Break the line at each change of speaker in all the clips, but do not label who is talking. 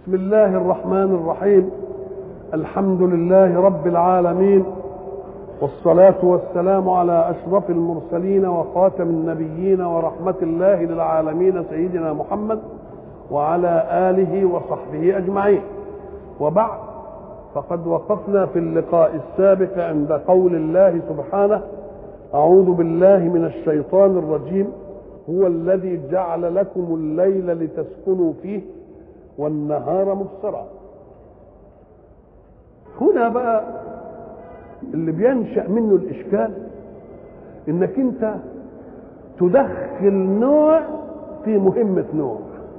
بسم الله الرحمن الرحيم الحمد لله رب العالمين والصلاة والسلام على أشرف المرسلين وخاتم النبيين ورحمة الله للعالمين سيدنا محمد وعلى آله وصحبه أجمعين وبعد فقد وقفنا في اللقاء السابق عند قول الله سبحانه أعوذ بالله من الشيطان الرجيم هو الذي جعل لكم الليل لتسكنوا فيه والنهار مبصرا هنا بقى اللي بينشأ منه الإشكال إنك أنت تدخل نوع في مهمة نوع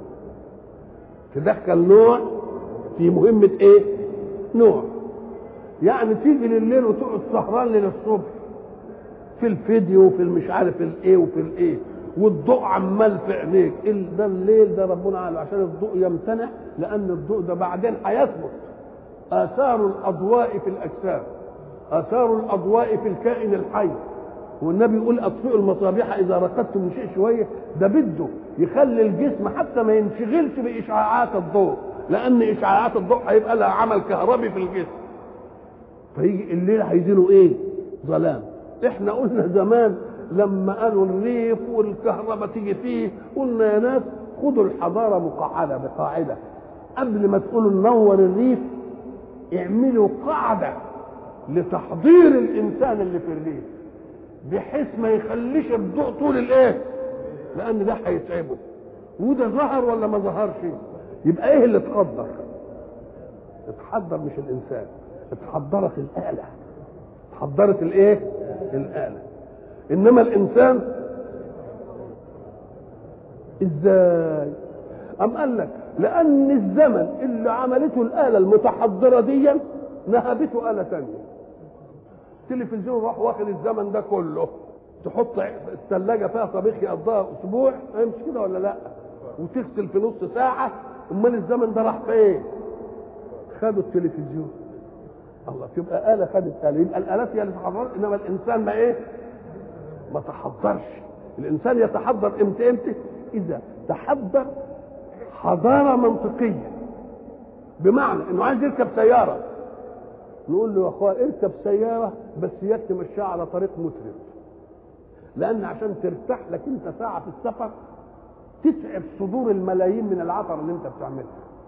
تدخل نوع في مهمة إيه؟ نوع يعني تيجي لليل وتقعد سهران للصبح في الفيديو وفي المش عارف الايه وفي الايه والضوء عمال في عينيك ده الليل ده ربنا قال عشان الضوء يمتنع لان الضوء ده بعدين هيثبت اثار الاضواء في الاجسام اثار الاضواء في الكائن الحي والنبي يقول اطفئوا المصابيح اذا رقدتم من شيء شويه ده بده يخلي الجسم حتى ما ينشغلش باشعاعات الضوء لان اشعاعات الضوء هيبقى لها عمل كهربي في الجسم فيجي الليل هيزيله ايه ظلام احنا قلنا زمان لما قالوا الريف والكهرباء تيجي فيه قلنا يا ناس خدوا الحضاره مقعده بقاعده قبل ما تقولوا ننور الريف اعملوا قاعده لتحضير الانسان اللي في الريف بحيث ما يخليش الضوء طول الايه لان ده هيتعبه وده ظهر ولا ما ظهرش يبقى ايه اللي اتحضر اتحضر مش الانسان اتحضرت الاله اتحضرت الايه الاله انما الانسان ازاي ام قال لك لان الزمن اللي عملته الاله المتحضره دي نهبته اله ثانيه التلفزيون راح واخد الزمن ده كله تحط الثلاجه فيها طبيخ يقضيها اسبوع مش كده ولا لا وتغسل في نص ساعه امال الزمن ده راح فين خدوا التلفزيون الله تبقى آلة خدت آلة يبقى الآلات هي اللي تحضرت إنما الإنسان ما إيه؟ ما تحضرش الإنسان يتحضر إمتى إمتى؟ إذا تحضر حضارة منطقية بمعنى إنه عايز يركب سيارة نقول له يا أخويا اركب سيارة بس ياك تمشيها على طريق مترف لأن عشان ترتاح لك أنت ساعة في السفر تتعب صدور الملايين من العطر اللي أنت بتعملها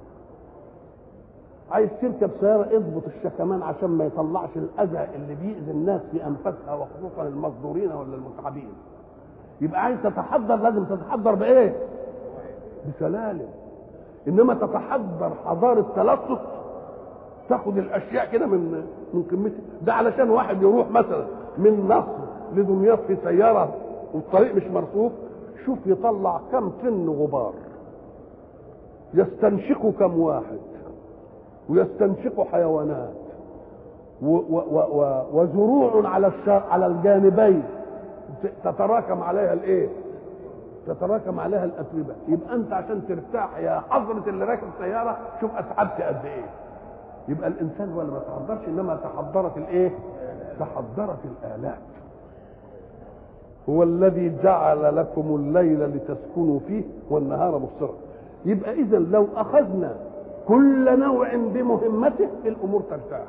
عايز تركب سيارة اضبط الشكمان عشان ما يطلعش الأذى اللي بيأذي الناس في أنفاسها وخصوصا المصدورين ولا المتعبين يبقى عايز تتحضر لازم تتحضر بإيه؟ بسلالم إنما تتحضر حضارة تلطف تاخد الأشياء كده من من قمتها ده علشان واحد يروح مثلا من مصر لدمياط في سيارة والطريق مش مرصوف شوف يطلع كم طن غبار يستنشقه كم واحد ويستنشق حيوانات و و و وزروع على الشر على الجانبين تتراكم عليها الايه؟ تتراكم عليها الاتربه يبقى انت عشان ترتاح يا حضره اللي راكب سياره شوف اتعبت قد ايه يبقى الانسان ولا ما تحضرش انما تحضرت الايه؟ تحضرت الالات هو الذي جعل لكم الليل لتسكنوا فيه والنهار مبصرا يبقى اذا لو اخذنا كل نوع بمهمته الامور ترتاح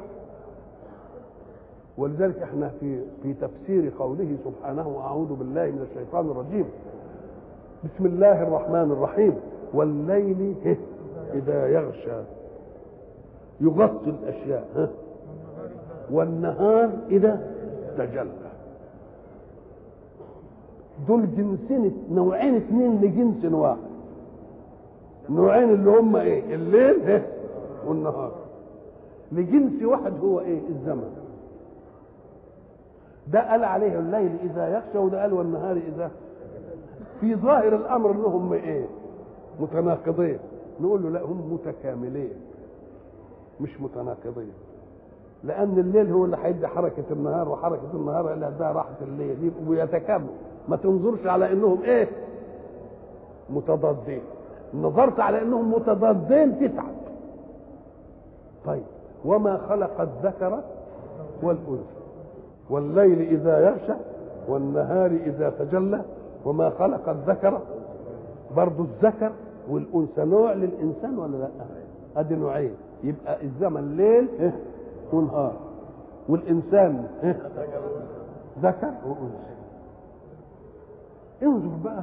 ولذلك احنا في في تفسير قوله سبحانه اعوذ بالله من الشيطان الرجيم بسم الله الرحمن الرحيم والليل اذا يغشى يغطي الاشياء ها والنهار اذا تجلى دول جنسين نوعين اثنين لجنس واحد نوعين اللي هم ايه الليل ايه والنهار لجنس واحد هو ايه الزمن ده قال عليه الليل اذا يخشى وده قال والنهار اذا في ظاهر الامر انهم ايه متناقضين نقول له لا هم متكاملين مش متناقضين لان الليل هو اللي هيدي حركه النهار وحركه النهار اللي هتديها راحه الليل يبقوا يتكاملوا ما تنظرش على انهم ايه متضادين نظرت على انهم متضادين تتعب طيب وما خلق الذكر والانثى والليل اذا يغشى والنهار اذا تجلى وما خلق الذكر برضو الذكر والانثى نوع للانسان ولا لا ادي نوعين يبقى الزمن ليل إيه؟ ونهار والانسان إيه؟ ذكر وانثى انظر بقى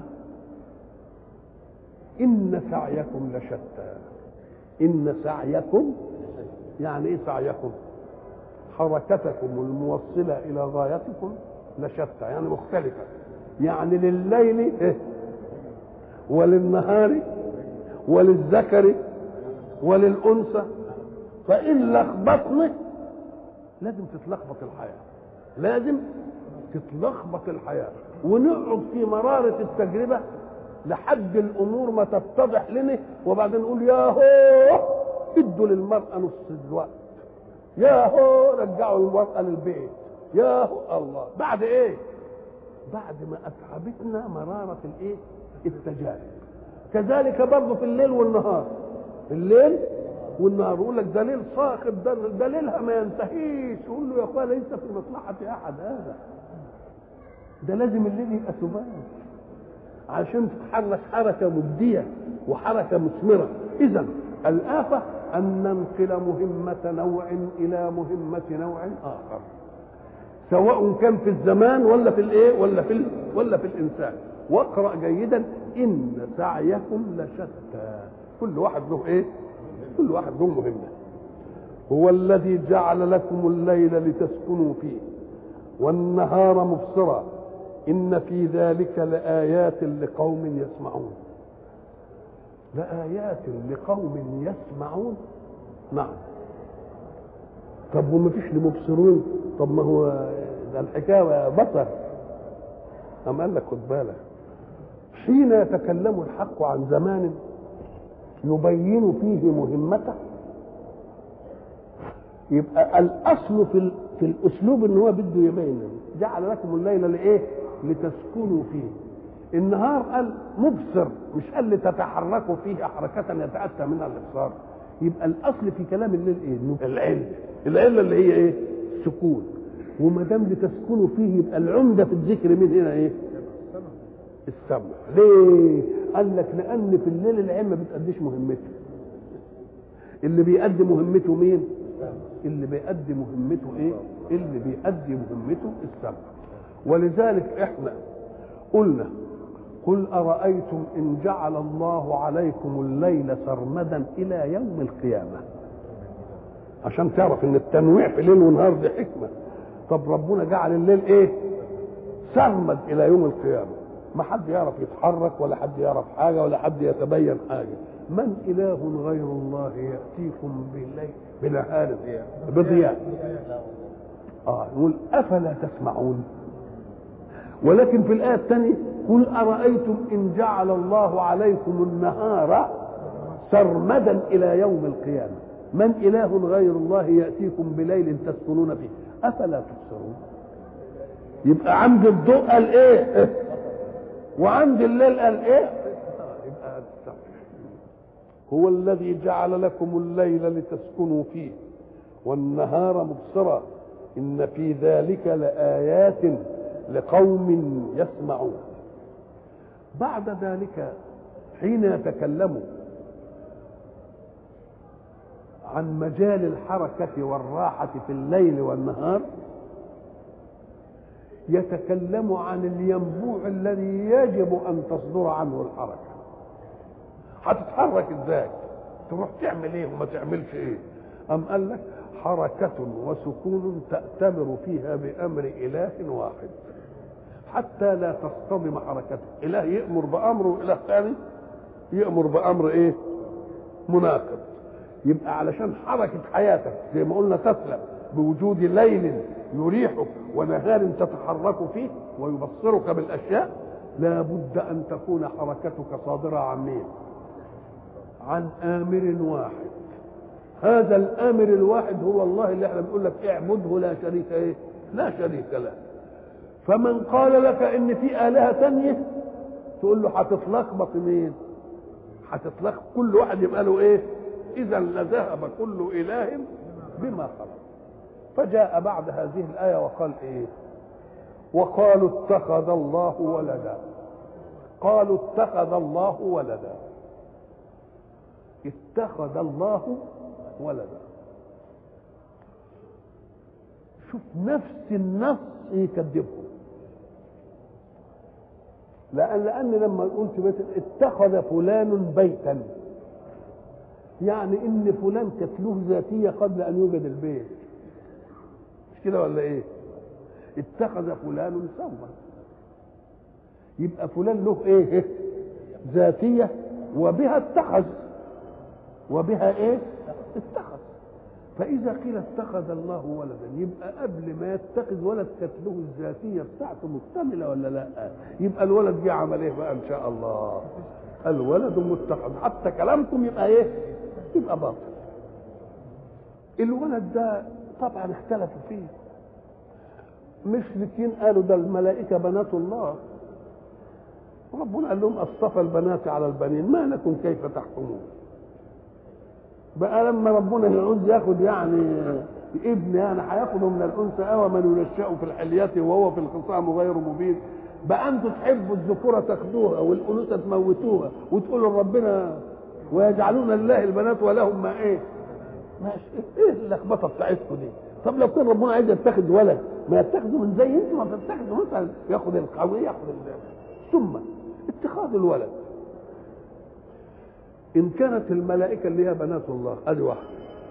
ان سعيكم لشتى ان سعيكم يعني ايه سعيكم حركتكم الموصله الى غايتكم لشتى يعني مختلفه يعني لليل إيه؟ وللنهار وللذكر وللانثى فان لخبطنا لازم تتلخبط الحياه لازم تتلخبط الحياه ونقعد في مراره التجربه لحد الامور ما تتضح لنا وبعدين نقول يا هو ادوا للمراه نص الوقت يا هو رجعوا المراه للبيت يا هو الله بعد ايه بعد ما اتعبتنا مراره الايه التجارب كذلك برضه في الليل والنهار الليل والنهار يقول لك ده ليل صاخب ده ده ليلها ما ينتهيش يقول له يا اخويا ليس في مصلحه احد هذا ده لازم الليل يبقى سبات عشان تتحرك حركه مبديه وحركه مثمره اذا الافه ان ننقل مهمه نوع الى مهمه نوع اخر سواء كان في الزمان ولا في الايه ولا في ال... ولا في الانسان واقرا جيدا ان سعيكم لشتى كل واحد له ايه كل واحد له مهمه هو الذي جعل لكم الليل لتسكنوا فيه والنهار مبصرا ان في ذلك لايات لقوم يسمعون لآيات لقوم يسمعون نعم طب وما فيش لمبصرون طب ما هو ده الحكايه بصر أم قال لك خد بالك حين يتكلم الحق عن زمان يبين فيه مهمته يبقى الاصل في في الاسلوب ان هو بده يبين جعل لكم الليل لايه؟ لتسكنوا فيه النهار قال مبصر مش قال لتتحركوا فيه حركة يتأتى منها الإبصار يبقى الأصل في كلام الليل إيه؟ العلة العلة اللي هي إيه؟ سكون وما دام لتسكنوا فيه يبقى العمدة في الذكر من هنا إيه؟ السمع ليه؟ قال لك لأن في الليل العين ما بتأديش مهمته اللي بيأدي مهمته مين؟ اللي بيأدي مهمته إيه؟ اللي بيأدي مهمته السمع ولذلك إحنا قلنا قل أرأيتم إن جعل الله عليكم الليل سرمدا إلى يوم القيامة عشان تعرف إن التنويع في ليل ونهار دي حكمة طب ربنا جعل الليل إيه سرمد إلى يوم القيامة ما حد يعرف يتحرك ولا حد يعرف حاجة ولا حد يتبين حاجة من إله غير الله يأتيكم بالليل بنهار بضياء آه نقول أفلا تسمعون ولكن في الآية الثانية قل أرأيتم إن جعل الله عليكم النهار سرمدا إلى يوم القيامة من إله غير الله يأتيكم بليل تسكنون فيه أفلا تبصرون يبقى عند الضوء قال إيه وعند الليل قال إيه يبقى هو الذي جعل لكم الليل لتسكنوا فيه والنهار مبصرا إن في ذلك لآيات لقوم يسمعون بعد ذلك حين يتكلم عن مجال الحركة والراحة في الليل والنهار يتكلم عن الينبوع الذي يجب أن تصدر عنه الحركة هتتحرك ازاي تروح تعمل ايه وما تعملش ايه أم قال لك حركة وسكون تأتمر فيها بأمر إله واحد حتى لا تصطدم حركته إله يأمر بأمر وإله ثاني يأمر بأمر إيه مناقض يبقى علشان حركة حياتك زي ما قلنا تسلم بوجود ليل يريحك ونهار تتحرك فيه ويبصرك بالأشياء لا بد أن تكون حركتك صادرة عن مين عن آمر واحد هذا الآمر الواحد هو الله اللي احنا بنقول لك اعبده لا شريك ايه لا شريك له فمن قال لك ان في آلهة تانية تقول له هتتلخبط مين هتتلخبط كل واحد يبقى له ايه اذا لذهب كل اله بما خلق فجاء بعد هذه الآية وقال ايه وقالوا اتخذ الله ولدا قالوا اتخذ الله ولدا اتخذ الله ولدا شوف نفس النص يكذبه لأن لأن لما قلت بيت اتخذ فلان بيتا يعني إن فلان كانت له ذاتية قبل أن يوجد البيت مش كده ولا إيه؟ اتخذ فلان ثوبا يبقى فلان له إيه؟ ذاتية وبها اتخذ وبها إيه؟ اتخذ فإذا قيل اتخذ الله ولدا يبقى قبل ما يتخذ ولد كانت له الذاتية بتاعته مكتملة ولا لا؟ يبقى الولد جه عمل إيه بقى إن شاء الله؟ الولد متخذ حتى كلامكم يبقى إيه؟ يبقى باطل. الولد ده طبعا اختلفوا فيه. مشركين قالوا ده الملائكة بنات الله. ربنا قال لهم اصطفى البنات على البنين ما لكم كيف تحكمون بقى لما ربنا يعوز ياخد يعني ابن يعني هياخده من الانثى او من ينشأ في الحلية وهو في الخصام غير مبين بقى انتوا تحبوا الذكوره تاخدوها والانوثه تموتوها وتقولوا لربنا ويجعلون لله البنات ولهم ما ايه؟ ماشي ايه اللخبطه بتاعتكم دي؟ طب لو كان ربنا عايز يتخذ ولد ما يتخذوا من زي انتوا ما بتتخذوا مثلا ياخد القوي ياخد ثم اتخاذ الولد ان كانت الملائكه اللي هي بنات الله ادي واحده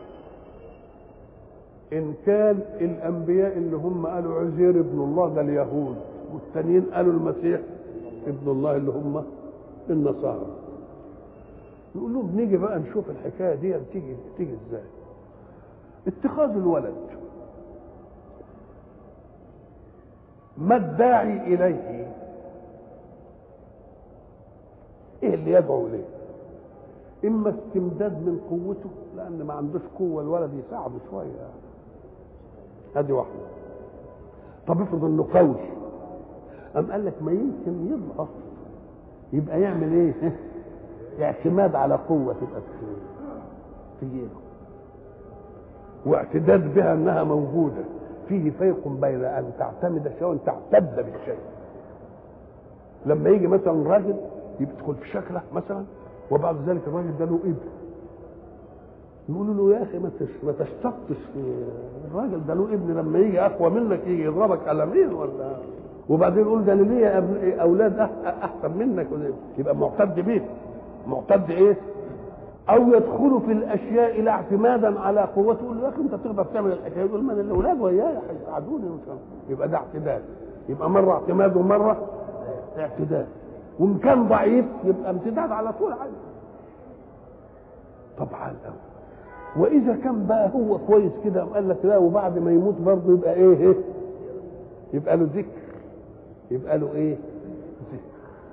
ان كان الانبياء اللي هم قالوا عزير ابن الله ده اليهود والتانيين قالوا المسيح ابن الله اللي هم النصارى نقول لهم نيجي بقى نشوف الحكايه دي تيجي تيجي ازاي اتخاذ الولد ما الداعي اليه ايه اللي يدعو اليه اما استمداد من قوته لان ما عندوش قوه الولد يساعده شويه ادي واحده طب افرض انه قوي قام قال لك ما يمكن يضعف يبقى يعمل ايه اعتماد على قوه تبقى في جيبه واعتداد بها انها موجوده فيه فرق بين ان تعتمد الشيء وان تعتد بالشيء لما يجي مثلا راجل يدخل في شكله مثلا وبعد ذلك الراجل ده له ابن يقولوا له يا اخي ما ما تشتطش في الراجل ده له ابن لما يجي اقوى منك يجي يضربك قلمين ولا وبعدين يقول ده انا ليا اولاد احسن منك يبقى معتد بيه معتد ايه؟ او يدخل في الاشياء لا اعتمادا على قوته يقول له يا اخي انت تقدر تعمل الحكايه يقول ما الاولاد وياي هيساعدوني يبقى ده اعتداد يبقى مره اعتماد ومره اعتداد وان كان ضعيف يبقى امتداد على طول عادي طبعا قوي واذا كان بقى هو كويس كده قال لك لا وبعد ما يموت برضه يبقى ايه, إيه؟ يبقى له ذكر يبقى له ايه ذكر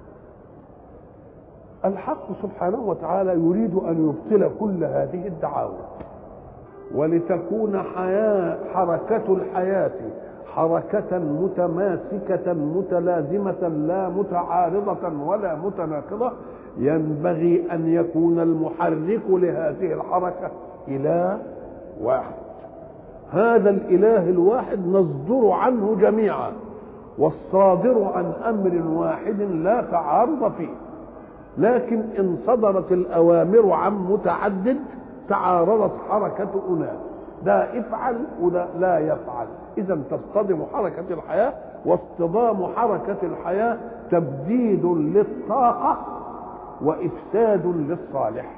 الحق سبحانه وتعالى يريد ان يبطل كل هذه الدعاوى ولتكون حياة حركة الحياة حركة متماسكة متلازمة لا متعارضة ولا متناقضة ينبغي أن يكون المحرك لهذه الحركة إله واحد هذا الإله الواحد نصدر عنه جميعا والصادر عن أمر واحد لا تعارض فيه لكن إن صدرت الأوامر عن متعدد تعارضت حركة أناس ده افعل وده لا يفعل اذا تصطدم حركه الحياه واصطدام حركه الحياه تبديد للطاقه وافساد للصالح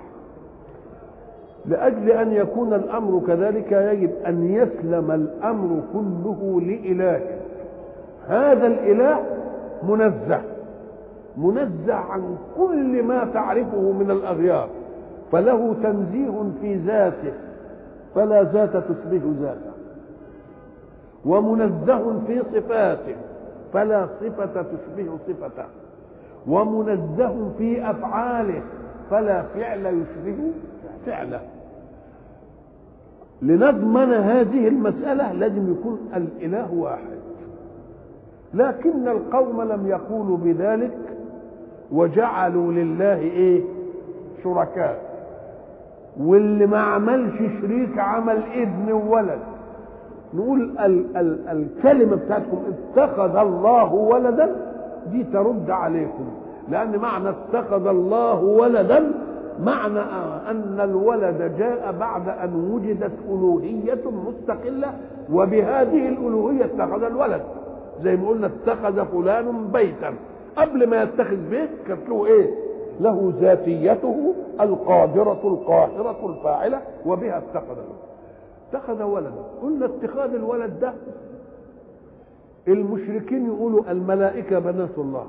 لاجل ان يكون الامر كذلك يجب ان يسلم الامر كله لاله هذا الاله منزه منزه عن كل ما تعرفه من الاغيار فله تنزيه في ذاته فلا ذات تشبه ذاته ومنزه في صفاته فلا صفة تشبه صفته ومنزه في أفعاله فلا فعل يشبه فعله لنضمن هذه المسألة لازم يكون الإله واحد لكن القوم لم يقولوا بذلك وجعلوا لله ايه شركاء واللي ما عملش شريك عمل ابن وولد نقول ال ال الكلمه بتاعتكم اتخذ الله ولدا دي ترد عليكم لان معنى اتخذ الله ولدا معنى أن الولد جاء بعد أن وجدت ألوهية مستقلة وبهذه الألوهية اتخذ الولد زي ما قلنا اتخذ فلان بيتا قبل ما يتخذ بيت كانت له ايه له ذاتيته القادرة القاهرة الفاعلة وبها اتخذ اتخذ ولدا قلنا اتخاذ الولد ده المشركين يقولوا الملائكة بنات الله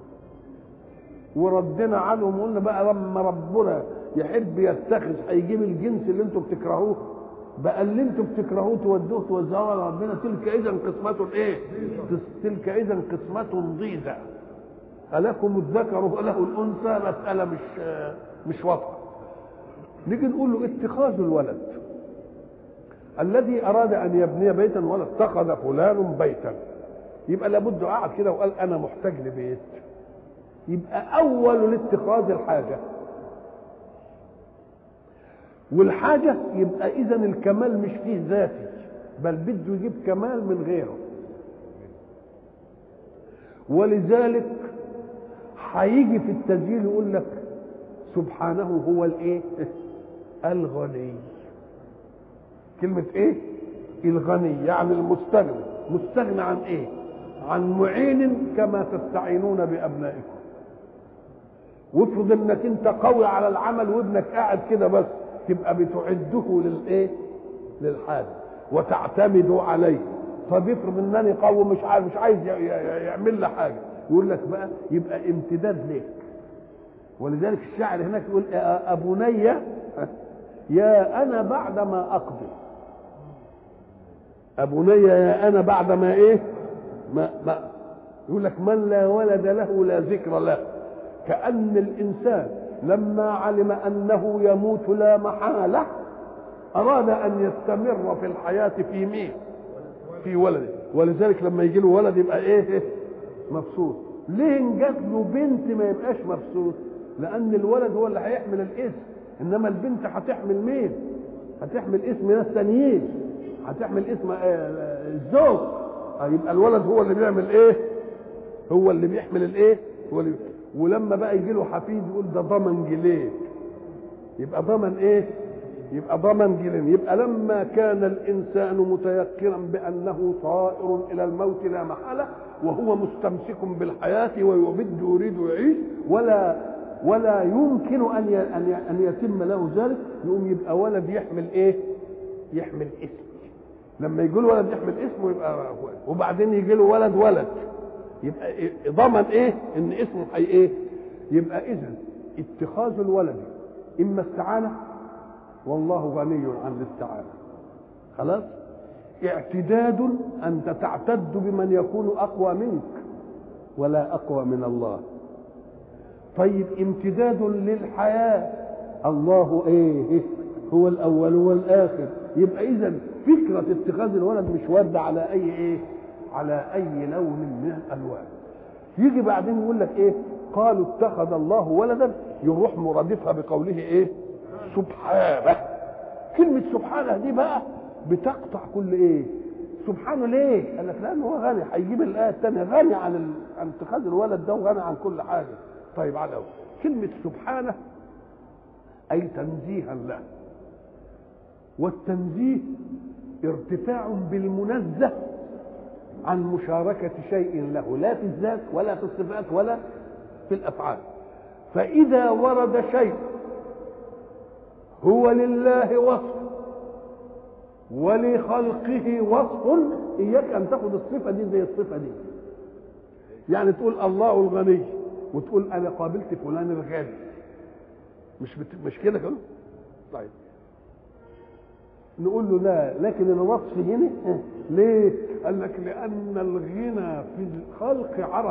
وردنا عنهم قلنا بقى لما ربنا يحب يتخذ هيجيب الجنس اللي انتم بتكرهوه بقى اللي انتم بتكرهوه تودوه توزعوه على ربنا تلك اذا قسمة ايه؟ تلك اذا قسمة ضيزة ألكم الذكر وله الأنثى مسألة مش مش واضحة نيجي نقول له اتخاذ الولد الذي أراد أن يبني بيتا ولا اتخذ فلان بيتا يبقى لابد قعد كده وقال أنا محتاج لبيت يبقى أول الاتخاذ الحاجة والحاجة يبقى إذا الكمال مش فيه ذاتي بل بده يجيب كمال من غيره ولذلك هيجي في التسجيل يقول لك سبحانه هو الايه الغني كلمة ايه الغني يعني المستغني مستغني عن ايه عن معين كما تستعينون بأبنائكم وافرض انك انت قوي على العمل وابنك قاعد كده بس تبقى بتعده للايه للحاجة وتعتمد عليه طب افرض انني قوي مش عايز مش عايز يعمل لي حاجه يقول لك بقى يبقى امتداد لك ولذلك الشاعر هناك يقول ابني يا انا بعد ما اقضي ابني يا انا بعد ما ايه ما, ما يقول لك من لا ولد له لا ذكر له كأن الإنسان لما علم أنه يموت لا محالة أراد أن يستمر في الحياة في مين في ولده ولذلك لما يجي له ولد يبقى ايه مبسوط ليه ان جات له بنت ما يبقاش مبسوط لان الولد هو اللي هيحمل الاسم انما البنت هتحمل مين هتحمل اسم ناس تانيين هتحمل اسم الزوج يبقى الولد هو اللي بيعمل ايه هو اللي بيحمل الايه هو اللي ولما بقى يجي له حفيد يقول ده ضمن جليه يبقى ضمن ايه يبقى ضمن جلين يبقى لما كان الانسان متيقنا بانه طائر الى الموت لا محاله وهو مستمسك بالحياه ويبد يريد يعيش ولا ولا يمكن ان ان ان يتم له ذلك يقوم يبقى ولد يحمل ايه؟ يحمل اسم لما يجي له ولد يحمل اسمه يبقى وبعدين يجي له ولد ولد يبقى ضمن ايه؟ ان اسمه حي ايه؟ يبقى اذا اتخاذ الولد اما استعانه والله غني عن الاستعانه خلاص اعتداد انت تعتد بمن يكون اقوى منك ولا اقوى من الله طيب امتداد للحياه الله ايه هو الاول والاخر يبقى اذا فكره اتخاذ الولد مش وارده على اي ايه على اي لون من الالوان يجي بعدين يقول لك ايه قالوا اتخذ الله ولدا يروح مرادفها بقوله ايه سبحانه كلمة سبحانه دي بقى بتقطع كل ايه سبحانه ليه قال لك لانه هو غني هيجيب الايه الثانيه غني عن ال... عن اتخاذ الولد ده وغني عن كل حاجه طيب على أول. كلمه سبحانه اي تنزيها له والتنزيه ارتفاع بالمنزه عن مشاركة شيء له لا في الذات ولا في الصفات ولا في الأفعال فإذا ورد شيء هو لله وصف ولخلقه وصف إياك أن تاخد الصفة دي زي الصفة دي يعني تقول الله الغني وتقول أنا قابلت فلان الغني مش بت... مش كده كده طيب نقول له لا لكن الوصف هنا ليه قال لك لأن الغنى في الخلق عرض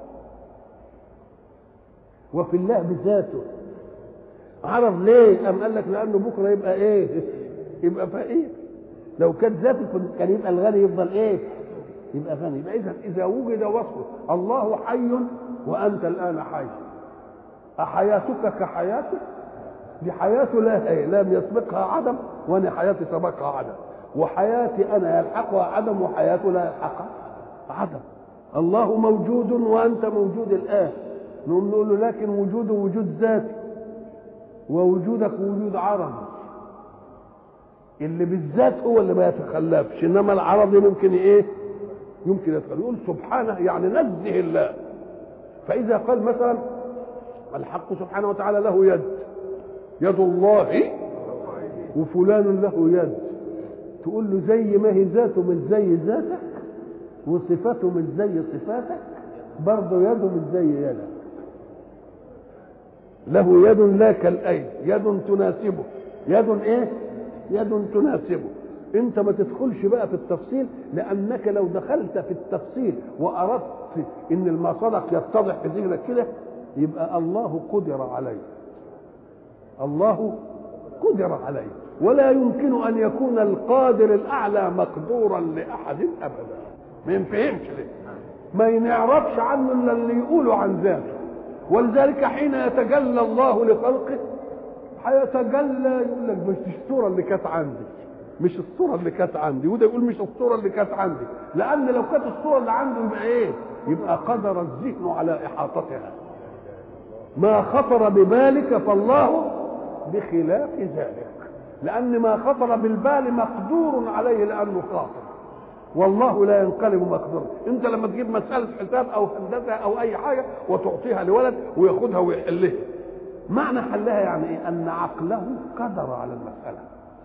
وفي الله بذاته عرض ليه قام قال لك لأنه بكرة يبقى إيه يبقى فقير لو كان ذاته كان يبقى الغني يفضل إيه يبقى غني يبقى إذا إذا وجد وصفه الله حي وأنت الآن حي أحياتك كحياتك دي حياته لا هي لم يسبقها عدم وانا حياتي سبقها عدم وحياتي انا يلحقها عدم وحياته لا يلحقها عدم الله موجود وانت موجود الان نقوم نقول له لكن وجوده وجود ذاتي ووجودك وجود عرضي اللي بالذات هو اللي ما يتخلفش انما العرضي ممكن ايه يمكن يتخلف يقول سبحانه يعني نزه الله فاذا قال مثلا الحق سبحانه وتعالى له يد يد الله وفلان له يد تقول له زي ما هي ذاته مش زي ذاتك وصفاته مش زي صفاتك برضه يده مش زي يدك له يد لا كالايد يد تناسبه يد ايه يد تناسبه انت ما تدخلش بقى في التفصيل لانك لو دخلت في التفصيل واردت ان المصدق يتضح في ذهنك كده يبقى الله قدر عليه الله قدر عليه ولا يمكن ان يكون القادر الاعلى مقدورا لاحد ابدا ما ينفهمش ليه ما ينعرفش عنه الا اللي يقولوا عن ذاته ولذلك حين يتجلى الله لخلقه هيتجلى يقول لك مش الصوره اللي كانت عندي مش الصوره اللي كانت عندي وده يقول مش الصوره اللي كانت عندي لان لو كانت الصوره اللي عنده يبقى ايه يبقى قدر الذهن على احاطتها ما خطر ببالك فالله بخلاف ذلك لان ما خطر بالبال مقدور عليه لانه خاطر والله لا ينقلب مقدورا انت لما تجيب مساله حساب او هندسه او اي حاجه وتعطيها لولد وياخدها ويحلها معنى حلها يعني ايه ان عقله قدر على المساله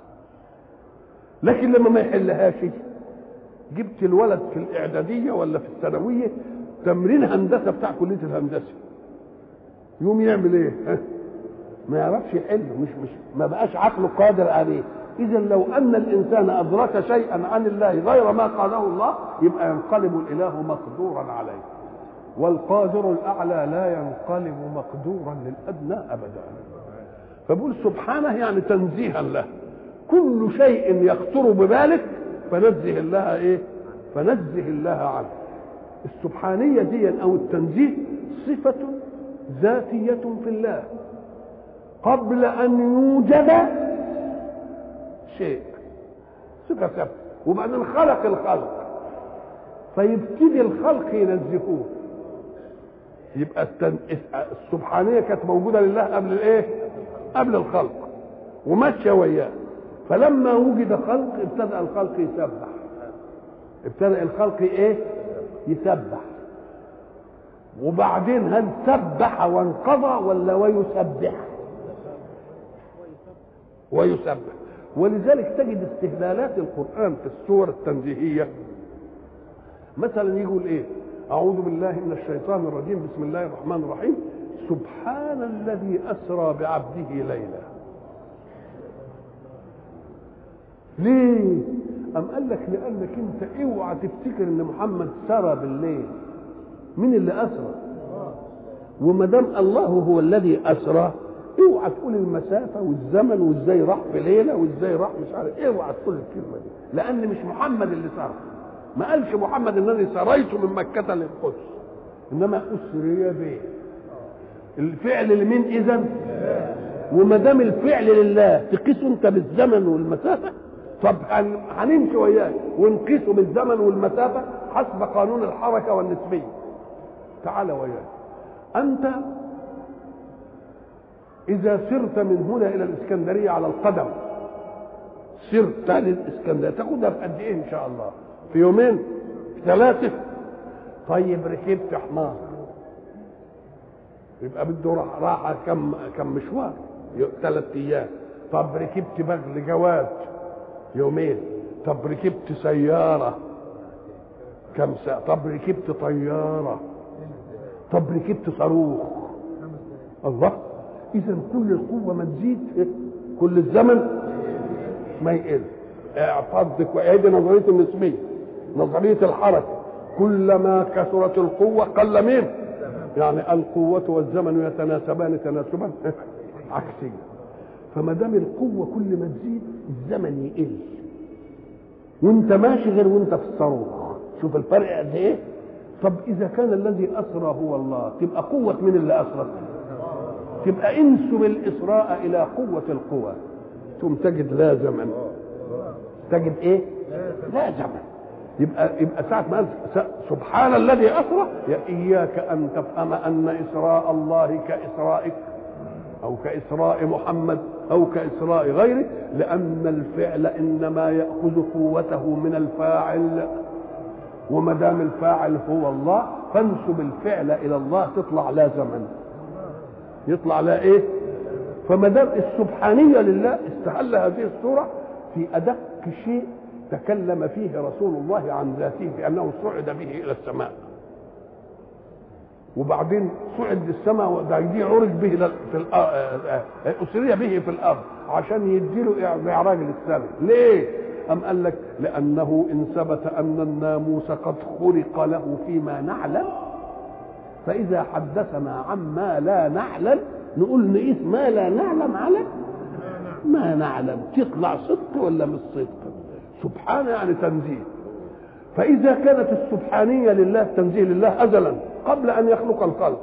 لكن لما ما يحلهاش جبت الولد في الاعداديه ولا في الثانويه تمرين هندسه بتاع كليه الهندسه يقوم يعمل ايه ها؟ ما يعرفش يحله مش مش ما بقاش عقله قادر عليه اذا لو ان الانسان ادرك شيئا عن الله غير ما قاله الله يبقى ينقلب الاله مقدورا عليه والقادر الاعلى لا ينقلب مقدورا للادنى ابدا فبقول سبحانه يعني تنزيها له كل شيء يخطر ببالك فنزه الله ايه فنزه الله عنه السبحانية دي او التنزيه صفة ذاتية في الله قبل ان يوجد شيء صفة ثابتة وبعدين خلق الخلق فيبتدي الخلق ينزهوه يبقى التن... السبحانية كانت موجودة لله قبل الايه قبل الخلق وماشية وياه فلما وجد خلق ابتدأ الخلق يسبح ابتدأ الخلق ايه يسبح وبعدين هل سبح وانقضى ولا ويسبح ويسبح ولذلك تجد استهلالات القرآن في السور التنزيهية مثلا يقول ايه أعوذ بالله من الشيطان الرجيم بسم الله الرحمن الرحيم سبحان الذي أسرى بعبده ليلا ليه أم قال لك لأنك أنت اوعى تفتكر إن محمد سرى بالليل مين اللي أسرى وما دام الله هو الذي أسرى اوعى تقول المسافة والزمن وازاي راح في ليلة وازاي راح مش عارف اوعى تقول الكلمة دي لأن مش محمد اللي سرى ما قالش محمد انني سريت من مكة للقدس انما اسري به الفعل لمين اذا وما دام الفعل لله تقيسه انت بالزمن والمسافه طب هنمشي وياك ونقيسه بالزمن والمسافه حسب قانون الحركه والنسبيه تعال وياك انت اذا سرت من هنا الى الاسكندريه على القدم سرت للاسكندريه تاخدها بقد ايه ان شاء الله في يومين في ثلاثه طيب ركبت حمار يبقى بده راحه كم كم مشوار ثلاث ايام طب ركبت بغل جواد يومين طب ركبت سياره كم ساعه طب ركبت طياره طب ركبت صاروخ الله اذا كل القوه ما تزيد كل الزمن ما يقل اعتضك وادي نظريه النسبيه نظريه الحركه كلما كثرت القوه قل مين يعني القوة والزمن يتناسبان تناسبا عكسيا فما دام القوة كل ما تزيد الزمن يقل وانت ماشي غير وانت في الصاروخ شوف الفرق قد ايه طب اذا كان الذي اسرى هو الله تبقى قوة من اللي اسرى تبقى انسب الاسراء الى قوة القوى ثم تجد لا زمن تجد ايه لا زمن يبقى يبقى ساعة ما سبحان الذي أسرى يا إياك أن تفهم أن إسراء الله كإسرائك أو كإسراء محمد أو كإسراء غيره لأن الفعل إنما يأخذ قوته من الفاعل وما دام الفاعل هو الله فانسب الفعل إلى الله تطلع لا زمن يطلع لا إيه فما دام السبحانية لله استهل هذه الصورة في أدق شيء تكلم فيه رسول الله عن ذاته بأنه صعد به إلى السماء وبعدين صعد للسماء وده دي عرج به في الأرض أسري به في الأرض عشان يديله معراج للسماء ليه؟ أم قال لك لأنه إن ثبت أن الناموس قد خلق له فيما نعلم فإذا حدثنا عما لا نعلم نقول نقيس ما لا نعلم على ما نعلم تطلع صدق ولا مش صدق سبحان يعني تنزيه فإذا كانت السبحانية لله تنزيه لله أزلا قبل أن يخلق الخلق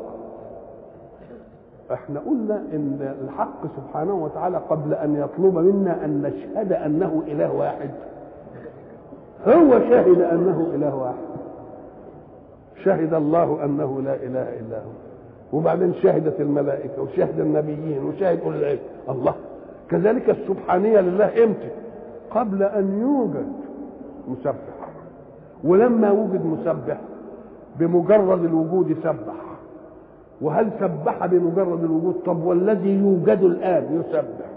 احنا قلنا ان الحق سبحانه وتعالى قبل ان يطلب منا ان نشهد انه اله واحد هو شهد انه اله واحد شهد الله انه لا اله الا هو وبعدين شهدت الملائكه وشهد النبيين وشهد اولي العلم الله كذلك السبحانيه لله امتى قبل ان يوجد مسبح ولما وجد مسبح بمجرد الوجود سبح وهل سبح بمجرد الوجود طب والذي يوجد الان يسبح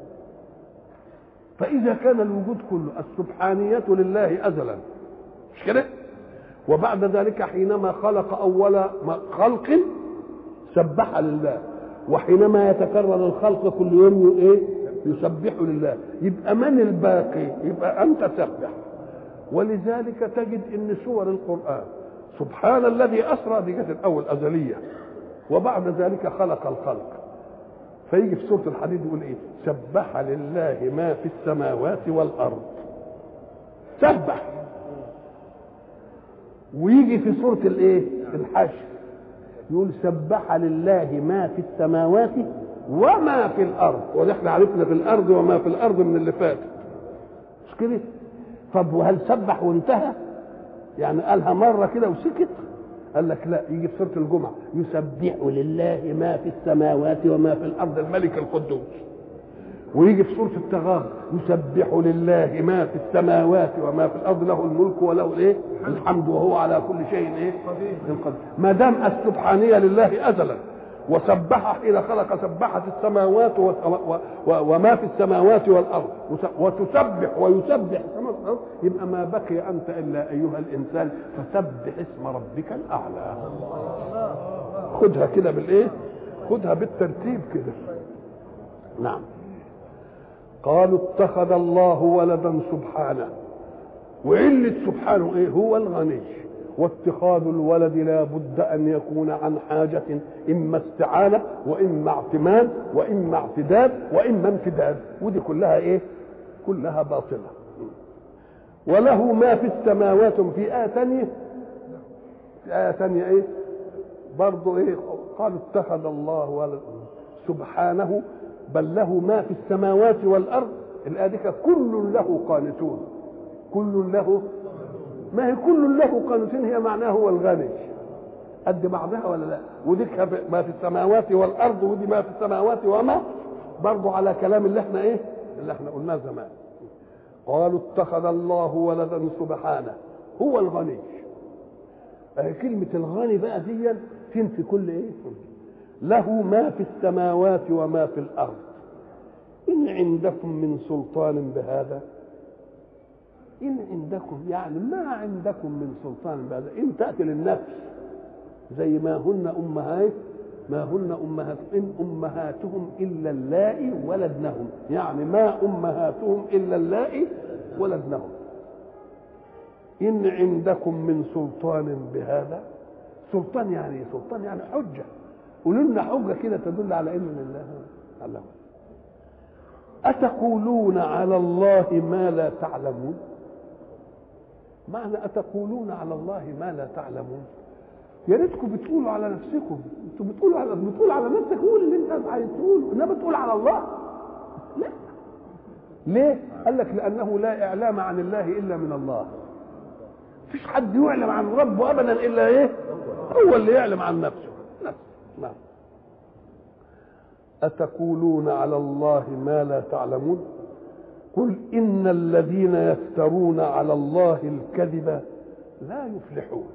فاذا كان الوجود كله السبحانيه لله ازلا مش كده وبعد ذلك حينما خلق اول خلق سبح لله وحينما يتكرر الخلق كل يوم ايه يسبح لله يبقى من الباقي يبقى انت سبح ولذلك تجد ان سور القران سبحان الذي اسرى دي كانت الاول ازليه وبعد ذلك خلق الخلق فيجي في سوره الحديد يقول ايه سبح لله ما في السماوات والارض سبح ويجي في سوره الايه الحشر يقول سبح لله ما في السماوات وما في الارض ونحن عرفنا في الارض وما في الارض من اللي فات مش كده طب وهل سبح وانتهى يعني قالها مره كده وسكت قال لك لا يجي في سوره الجمعه يسبح لله ما في السماوات وما في الارض الملك القدوس ويجي في سوره التغابن يسبح لله ما في السماوات وما في الارض له الملك وله الايه الحمد وهو على كل شيء ايه قدير ما دام السبحانيه لله ازلا وسبح حين خلق سبحت السماوات وما في السماوات والارض وتسبح ويسبح السماوات والارض يبقى ما بقي انت الا ايها الانسان فسبح اسم ربك الاعلى خدها كده بالايه خدها بالترتيب كده نعم قالوا اتخذ الله ولدا سبحانه وعلة سبحانه ايه هو الغني واتخاذ الولد لا بد ان يكون عن حاجة اما استعانة واما اعتماد واما اعتداد واما امتداد ودي كلها ايه كلها باطلة وله ما في السماوات في آية ثانية في آية ثانية ايه برضه ايه قالوا اتخذ الله ولد سبحانه بل له ما في السماوات والارض الايه دي كل له قانتون كل له ما هي كل له قانتون هي معناه هو الغني قد بعضها ولا لا ودي ما في السماوات والارض ودي ما في السماوات وما برضه على كلام اللي احنا ايه اللي احنا قلناه زمان قالوا اتخذ الله ولدا سبحانه هو الغني كلمة الغني بقى دي تنفي كل ايه له ما في السماوات وما في الارض ان عندكم من سلطان بهذا ان عندكم يعني ما عندكم من سلطان بهذا ان تاتي للنفس زي ما هن امهات ما هن امهات ان امهاتهم الا اللائي ولدنهم يعني ما امهاتهم الا اللائي ولدنهم ان عندكم من سلطان بهذا سلطان يعني سلطان يعني حجه قولوا لنا حجه كده تدل على ان لله الله أتقولون على الله ما لا تعلمون معنى أتقولون على الله ما لا تعلمون يا ريتكم بتقولوا على نفسكم انتوا بتقولوا على بتقول على نفسك قول اللي انت عايز تقوله انما بتقول على الله لا ليه؟ قال لك لأنه لا إعلام عن الله إلا من الله مفيش حد يعلم عن ربه أبدا إلا إيه؟ هو اللي يعلم عن نفسه نفسه نعم أتقولون على الله ما لا تعلمون قل إن الذين يفترون على الله الكذب لا يفلحون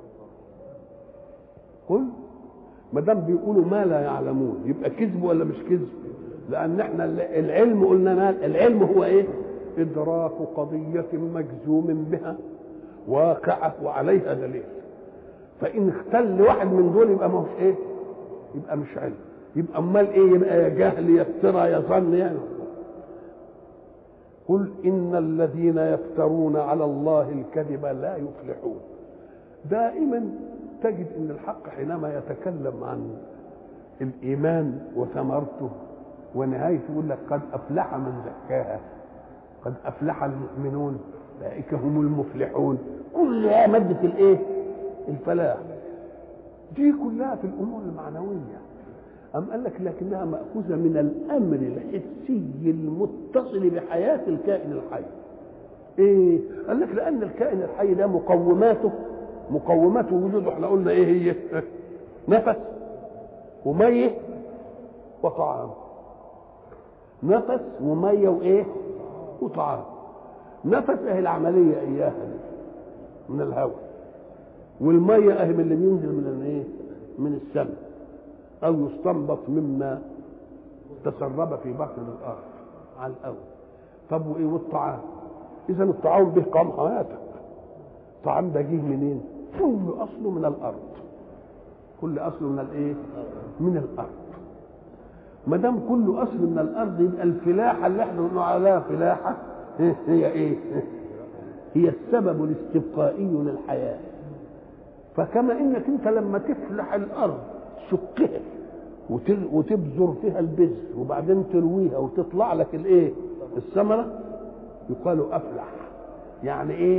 قل ما دام بيقولوا ما لا يعلمون يبقى كذب ولا مش كذب لان احنا العلم قلنا ما العلم هو ايه ادراك قضيه مجزوم بها واقعه وعليها دليل فان اختل واحد من دول يبقى ما هوش ايه يبقى مش علم يبقى امال ايه يبقى يا جهل يا افترى يا ظن يعني قل ان الذين يفترون على الله الكذب لا يفلحون دائما تجد ان الحق حينما يتكلم عن الايمان وثمرته ونهايته يقول لك قد افلح من زكاها قد افلح المؤمنون اولئك هم المفلحون كلها ماده الايه الفلاح دي كلها في الامور المعنويه أم قال لك لكنها مأخوذة من الأمر الحسي المتصل بحياة الكائن الحي. إيه؟ قال لك لأن الكائن الحي ده مقوماته مقومات وجوده احنا قلنا ايه هي نفس وميه وطعام نفس وميه وايه وطعام نفس اهي العمليه اياها دي من الهواء والميه اهي من اللي بينزل من الايه من السماء او يستنبط مما تسرب في بطن الارض على الاول طب وايه والطعام اذا الطعام به قام حياتك الطعام ده جه منين كل اصله من الارض كل اصله من الايه من الارض ما دام كل اصل من الارض يبقى الفلاحه اللي احنا بنقول عليها فلاحه هي ايه هي السبب الاستبقائي للحياه فكما انك انت لما تفلح الارض تشقها وتبذر فيها البذر وبعدين ترويها وتطلع لك الايه الثمره يقال افلح يعني ايه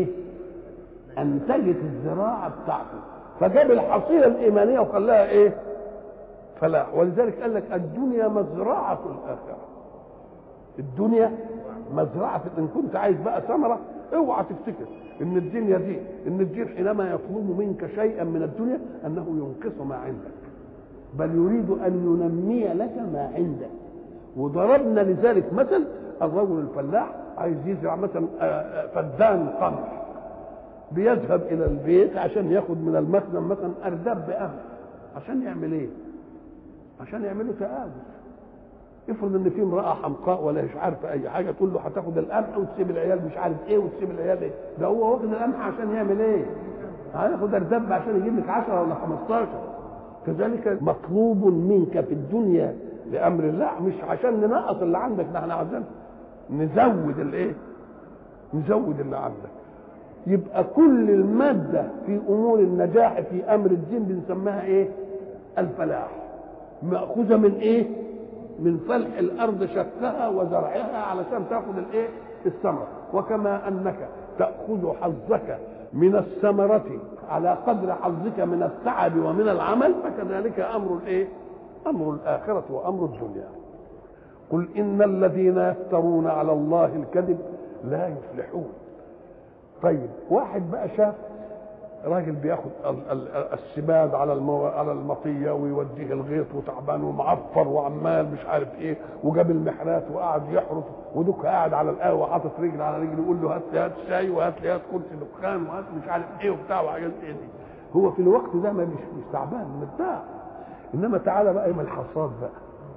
انتجت الزراعه بتاعته فجاب الحصيله الايمانيه وخلاها ايه فلاح ولذلك قال لك الدنيا مزرعه الاخره الدنيا مزرعه ان كنت عايز بقى ثمره اوعى تفتكر ان الدنيا دي ان الدين حينما يطلب منك شيئا من الدنيا انه ينقص ما عندك بل يريد ان ينمي لك ما عندك وضربنا لذلك مثل الرجل الفلاح عايز يزرع مثلا فدان قمح بيذهب الى البيت عشان ياخد من المخزن مثلا ارداب بقمح عشان يعمل ايه؟ عشان يعملوا تآوز افرض ان في امراه حمقاء ولا مش عارفه اي حاجه تقول له هتاخد القمح وتسيب العيال مش عارف ايه وتسيب العيال ايه ده هو واخد القمح عشان يعمل ايه؟ هياخد ارداب عشان يجيب لك 10 ولا 15 كذلك مطلوب منك في الدنيا لامر الله مش عشان ننقص اللي عندك ده احنا عايزين نزود الايه؟ نزود اللي عندك يبقى كل المادة في أمور النجاح في أمر الدين بنسميها إيه؟ الفلاح مأخوذة من إيه؟ من فلح الأرض شقها وزرعها علشان تأخذ الإيه؟ الثمرة وكما أنك تأخذ حظك من الثمرة على قدر حظك من التعب ومن العمل فكذلك أمر الإيه؟ أمر الآخرة وأمر الدنيا قل إن الذين يفترون على الله الكذب لا يفلحون طيب واحد بقى شاف راجل بياخد السباد على المو... على المطيه ويوديه الغيط وتعبان ومعفر وعمال مش عارف ايه وجاب المحرات وقعد يحرس ودك قاعد على القهوه حاطط رجل على رجل يقول له هات لي هات شاي وهات لي هات كرسي دخان وهات مش عارف ايه وبتاع وحاجات ايه دي هو في الوقت ده ما مش مش تعبان مرتاح انما تعالى بقى يوم الحصاد بقى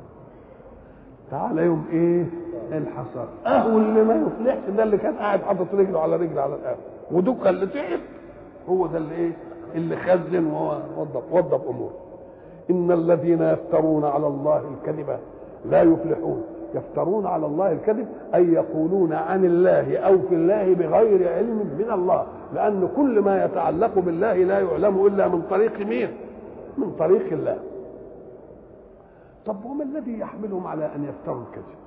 تعالى يوم ايه الحصاد اهو اللي ما يفلحش ده اللي كان قاعد حاطط رجله على رجل على القهوه ودكه اللي تعب هو ده اللي ايه اللي خزن ووضب وضب اموره ان الذين يفترون على الله الكذب لا يفلحون يفترون على الله الكذب اي يقولون عن الله او في الله بغير علم من الله لان كل ما يتعلق بالله لا يعلم الا من طريق مين من طريق الله طب وما الذي يحملهم على ان يفتروا الكذب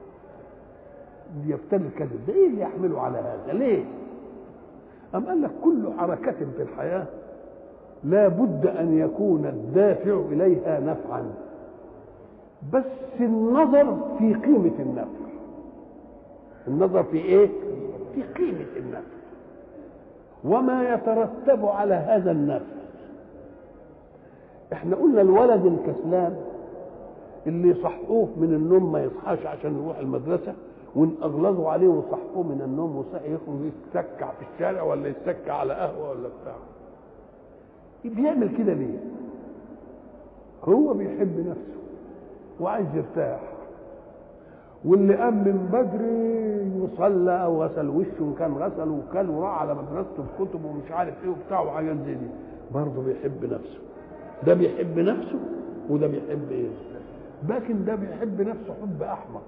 يفتري الكذب ده ايه اللي يحمله على هذا ليه أم قال لك كل حركة في الحياة لا بد أن يكون الدافع إليها نفعا بس النظر في قيمة النفع النظر في إيه؟ في قيمة النفع وما يترتب على هذا النفع احنا قلنا الولد الكسلان اللي يصحوه من النوم ما يصحاش عشان يروح المدرسه وان اغلظوا عليه وصحوه من النوم وصحي يخرج يتسكع في الشارع ولا يتسكع على قهوه ولا بتاع بيعمل كده ليه هو بيحب نفسه وعايز يرتاح واللي قام من بدري وصلى او غسل وشه وان كان غسل وكل وراح على مدرسته بكتبه ومش عارف ايه وبتاع وحاجات زي دي برضه بيحب نفسه ده بيحب نفسه وده بيحب ايه لكن ده بيحب نفسه حب احمق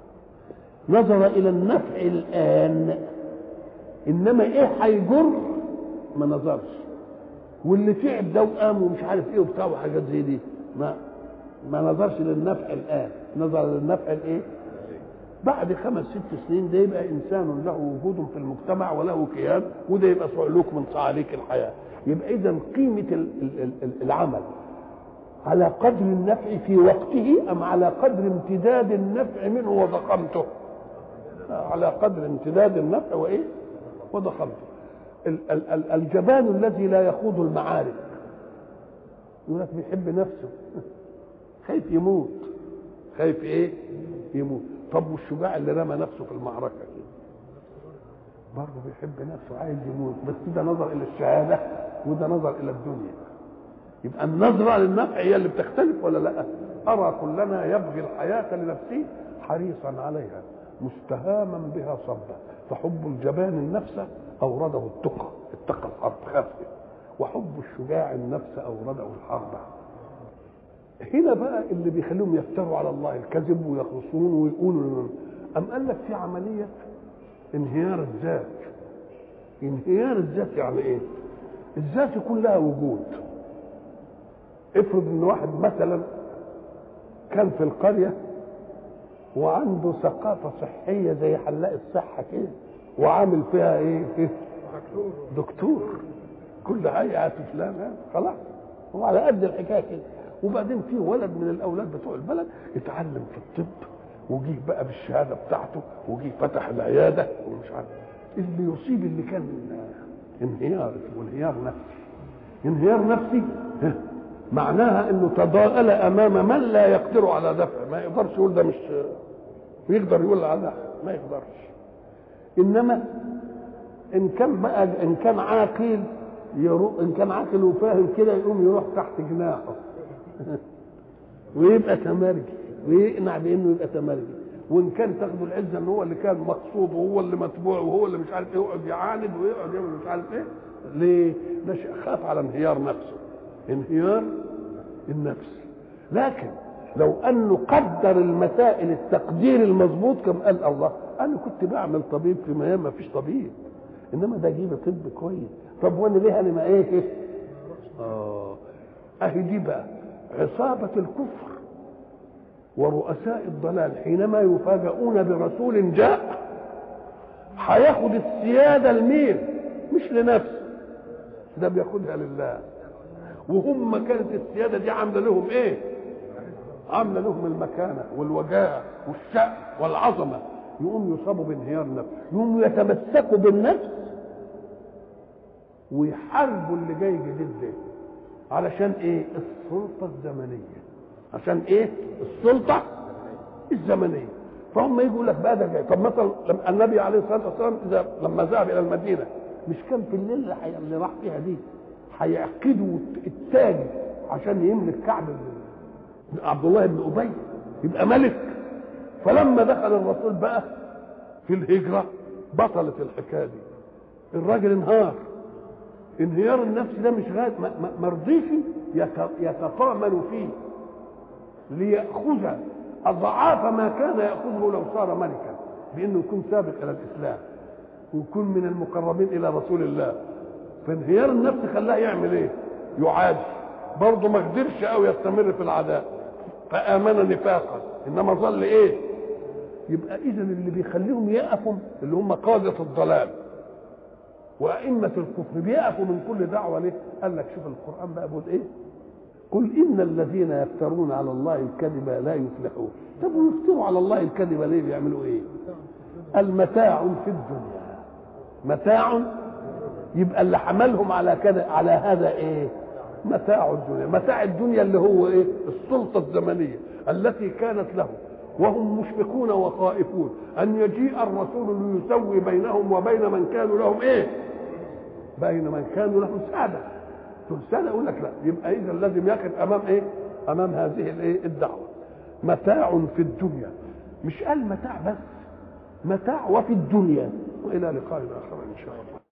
نظر الى النفع الان انما ايه هيجر ما نظرش واللي تعب ده وقام ومش عارف ايه وبتاع وحاجات زي دي ما ما نظرش للنفع الان نظر للنفع الايه بعد خمس ست سنين ده يبقى انسان له وجود في المجتمع وله كيان وده يبقى صعلوك من صعاليك الحياه يبقى اذا قيمه العمل على قدر النفع في وقته ام على قدر امتداد النفع منه وضخامته على قدر امتداد النفع وايه وضخامته الجبان الذي لا يخوض المعارك يقول لك بيحب نفسه خايف يموت خايف ايه يموت طب والشجاع اللي رمى نفسه في المعركه كده برضه بيحب نفسه عايز يموت بس ده نظر الى الشهاده وده نظر الى الدنيا يبقى النظره للنفع هي اللي بتختلف ولا لا ارى كلنا يبغي الحياه لنفسه حريصا عليها مستهاما بها صبا فحب الجبان النفس اورده التقى اتقى الحرب خافه وحب الشجاع النفس اورده الحرب هنا بقى اللي بيخليهم يفتروا على الله الكذب ويخرصون ويقولوا أم قال لك في عملية انهيار الذات انهيار الذات يعني ايه الذات يكون لها وجود افرض ان واحد مثلا كان في القرية وعنده ثقافة صحية زي حلاق الصحة كده وعامل فيها ايه فيه دكتور كل هيئة فلان خلاص هو على قد الحكاية كده وبعدين في ولد من الاولاد بتوع البلد اتعلم في الطب وجيه بقى بالشهاده بتاعته وجيه فتح العياده ومش عارف اللي يصيب اللي كان انهيار وانهيار نفسي انهيار نفسي معناها انه تضاءل امام من لا يقدر على دفع ما يقدرش يقول ده مش يقدر يقول على ما يقدرش انما ان كان بقى ان كان عاقل يروح ان كان عاقل وفاهم كده يقوم يروح تحت جناحه ويبقى تمرجي ويقنع بانه يبقى تمرجي وان كان تاخدوا العزه ان هو اللي كان مقصود وهو اللي متبوع وهو اللي مش عارف ايه يقعد يعاند ويقعد يعمل مش عارف ايه ليه؟ ده خاف على انهيار نفسه انهيار النفس لكن لو انه قدر المسائل التقدير المظبوط كما قال الله انا كنت بعمل طبيب في ميام ما فيش طبيب انما ده جيب طب كويس طب وانا ليه انا ما ايه اه اهي دي بقى عصابة الكفر ورؤساء الضلال حينما يفاجؤون برسول جاء هياخد السيادة لمين مش لنفسه ده بياخدها لله وهم كانت السيادة دي عاملة لهم ايه عاملة لهم المكانة والوجاهة والشأن والعظمة يقوم يصابوا بانهيار النفس يقوم يتمسكوا بالنفس ويحاربوا اللي جاي جديد ده علشان ايه السلطة الزمنية عشان ايه السلطة الزمنية فهم يجوا يقول لك بقى ده جاي طب مثلا لما النبي عليه الصلاة والسلام إذا لما ذهب إلى المدينة مش كان في الليل اللي, حي... اللي راح فيها دي هيعقدوا التاج عشان يملك كعب عبد الله بن أبي يبقى ملك فلما دخل الرسول بقى في الهجرة بطلت الحكاية دي الراجل انهار انهيار النفس ده مش غاية ما رضيش يتطامن فيه ليأخذ أضعاف ما كان يأخذه لو صار ملكا بأنه يكون سابق إلى الإسلام ويكون من المقربين إلى رسول الله فانهيار النفس خلاه يعمل إيه؟ يعادي برضه ما قدرش قوي يستمر في العداء فآمن نفاقا إنما ظل إيه؟ يبقى إذا اللي بيخليهم يقفوا اللي هم قادة الضلال وأئمة الكفر بيقفوا من كل دعوة ليه؟ قال لك شوف القرآن بقى بيقول إيه؟ قل إن الذين يفترون على الله الكذب لا يفلحون طب ويفتروا على الله الكذب ليه بيعملوا إيه؟ المتاع في الدنيا متاع يبقى اللي حملهم على كده على هذا ايه؟ متاع الدنيا، متاع الدنيا اللي هو ايه؟ السلطة الزمنية، التي كانت له وهم مشفقون وخائفون ان يجيء الرسول ليسوي بينهم وبين من كانوا لهم ايه بين من كانوا لهم ساده ساده يقول لك لا يبقى اذا لازم يقف امام ايه امام هذه الايه الدعوه متاع في الدنيا مش قال متاع بس متاع وفي الدنيا والى لقاء اخر ان شاء الله